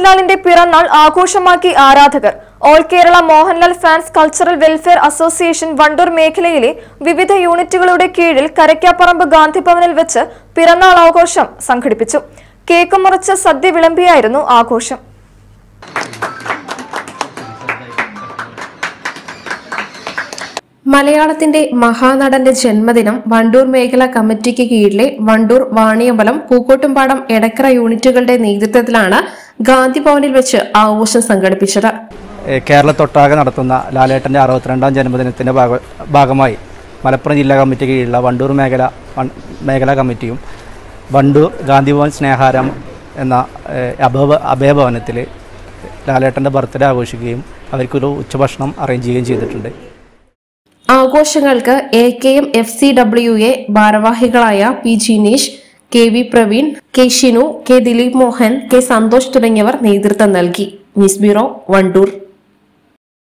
മോഹൻലാലിന്റെ പിറന്നാൾ ആഘോഷമാക്കി ആരാധകർ all Kerala Mohanlal fans cultural welfare association Wandoor മേഖലയിലെ വിവിധ യൂണിറ്റുകളുടെ കീഴിൽ കരയ്ക്കാപ്പറമ്പ് ഗാന്ധി ഭവനിൽ വെച്ച് പിറന്നാൾ ആഘോഷം സംഘടിപ്പിച്ചു കേക്ക് മുറിച്ച് സദ്യ വിളമ്പിയായിരുന്നു ആഘോഷം മലയാളത്തിന്റെ മഹാനടന്റെ ജന്മദിനം വണ്ടൂർ മേഖല കമ്മിറ്റിക്ക് കീഴിലെ വണ്ടൂർ വാണിയമ്പലം പൂക്കോട്ടുംപാടം എടക്കര യൂണിറ്റുകളുടെ നേതൃത്വത്തിലാണ് ഗാന്ധി ഭവനിൽ വെച്ച് ആഘോഷം സംഘടിപ്പിച്ചത് ഏഹ് കേരളത്തൊട്ടാകെ നടത്തുന്ന ലാലേട്ടൻ്റെ അറുപത്തിരണ്ടാം ജന്മദിനത്തിൻ്റെ ഭാഗ ഭാഗമായി മലപ്പുറം ജില്ലാ കമ്മിറ്റി കീഴിലുള്ള വണ്ടൂർ മേഖല വൺ- മേഖലാ കമ്മിറ്റിയും വണ്ടൂർ ഗാന്ധിഭവൻ സ്നേഹാരം എന്ന ഏഹ് അഭയ അഭയഭവനത്തിൽ ലാലേട്ടൻ്റെ ബർത്ത്ഡേ ആഘോഷിക്കുകയും അവർക്കൊരു ഉച്ചഭക്ഷണം അറേഞ്ച് ചെയ്യുകയും ചെയ്തിട്ടുണ്ട് ആഘോഷങ്ങൾക്ക് A K M F C W A ഭാരവാഹികളായ P Jineesh K V Praveen K Shinu K Dileep Mohan K Santhosh തുടങ്ങിയവർ നേതൃത്വം നൽകി ന്യൂസ് ബ്യൂറോ വണ്ടൂർ